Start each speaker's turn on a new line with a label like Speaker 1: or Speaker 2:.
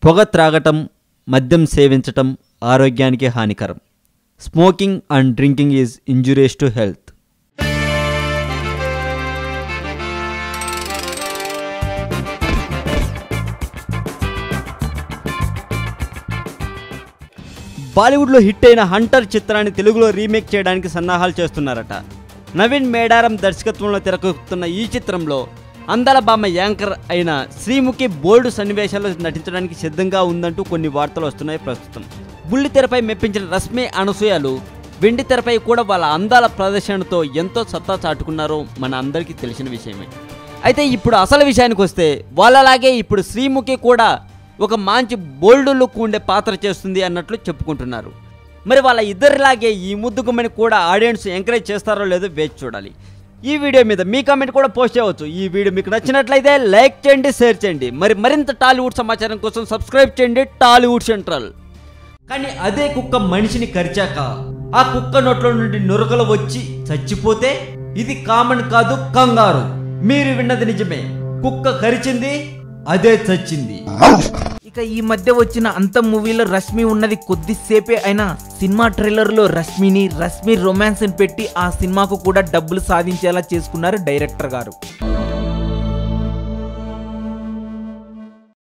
Speaker 1: పొగ త్రాగటం మద్యం సేవించటం ఆరోగ్యానికి హానికరం smoking and drinking is injurious to health బాలీవుడ్లో హిట్ అయిన హంటర్ చిత్రాన్ని తెలుగులో రీమేక్ చేయడానికి సన్నాహాలు చేస్తున్నారట నవీన్ మేడారం దర్శకత్వంలో తెరకెక్కుతున్న ఈ చిత్రంలో అందాల బామ్మ యాంకర్ అయిన శ్రీముఖి బోల్డ్ సన్నివేశాల్లో నటించడానికి సిద్ధంగా ఉందంటూ కొన్ని వార్తలు వస్తున్నాయి ప్రస్తుతం బుల్లి తెరపై మెప్పించిన రశ్మి అనసూయలు వెండి తెరపై కూడా వాళ్ళ అందాల ప్రదర్శనతో ఎంతో సత్తా చాటుకున్నారో మన అందరికీ తెలిసిన విషయమే అయితే ఇప్పుడు అసలు విషయానికి వస్తే వాళ్ళలాగే ఇప్పుడు శ్రీముఖి కూడా ఒక మంచి బోల్డ్ లుక్ ఉండే పాత్ర చేస్తుంది అన్నట్లు చెప్పుకుంటున్నారు మరి వాళ్ళ ఇద్దరిలాగే ఈ ముద్దుగుమ్మని కూడా ఆడియన్స్ ఎంకరేజ్ చేస్తారో లేదో వేచి చూడాలి ఈ వీడియో మీద మీ కామెంట్ కూడా పోస్ట్ చేయవచ్చు ఈ వీడియో మీకు నచ్చినట్లయితే లైక్ చేయండి షేర్ చేయండి మరి మరింత టాలీవుడ్ సమాచారం కోసం సబ్స్క్రైబ్ చేయండి టాలీవుడ్ సెంట్రల్ కానీ అదే కుక్క మనిషిని కరిచాక ఆ కుక్క నోట్లో నుండి నురగలు వచ్చి చచ్చిపోతే ఇది కామన్ కాదు కంగారు మీరు విన్నది నిజమే కుక్క కరిచింది అదే చచ్చింది
Speaker 2: ఇక ఈ మధ్య వచ్చిన అంత మూవీలో రష్మి ఉన్నది కొద్దిసేపే అయినా సినిమా ట్రైలర్లో రష్మిని రష్మి రొమాన్స్ పెట్టి ఆ సినిమాకు కూడా డబ్బులు సాధించేలా చేసుకున్నారు డైరెక్టర్ గారు